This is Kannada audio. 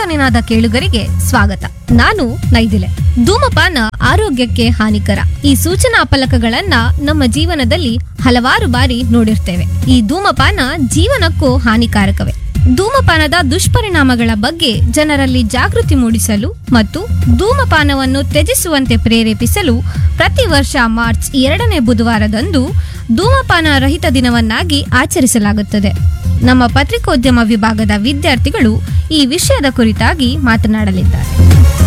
ನಿನಾದ ಕೇಳುಗರಿಗೆ ಸ್ವಾಗತ ನಾನು ನೈದಿಲೆ ಧೂಮಪಾನ ಆರೋಗ್ಯಕ್ಕೆ ಹಾನಿಕರ ಈ ಸೂಚನಾ ಫಲಕಗಳನ್ನ ನಮ್ಮ ಜೀವನದಲ್ಲಿ ಹಲವಾರು ಬಾರಿ ನೋಡಿರ್ತೇವೆ ಈ ಧೂಮಪಾನ ಜೀವನಕ್ಕೂ ಹಾನಿಕಾರಕವೇ ಧೂಮಪಾನದ ದುಷ್ಪರಿಣಾಮಗಳ ಬಗ್ಗೆ ಜನರಲ್ಲಿ ಜಾಗೃತಿ ಮೂಡಿಸಲು ಮತ್ತು ಧೂಮಪಾನವನ್ನು ತ್ಯಜಿಸುವಂತೆ ಪ್ರೇರೇಪಿಸಲು ಪ್ರತಿ ವರ್ಷ ಮಾರ್ಚ್ ಎರಡನೇ ಬುಧವಾರದಂದು ಧೂಮಪಾನ ರಹಿತ ದಿನವನ್ನಾಗಿ ಆಚರಿಸಲಾಗುತ್ತದೆ ನಮ್ಮ ಪತ್ರಿಕೋದ್ಯಮ ವಿಭಾಗದ ವಿದ್ಯಾರ್ಥಿಗಳು ಈ ವಿಷಯದ ಕುರಿತಾಗಿ ಮಾತನಾಡಲಿದ್ದಾರೆ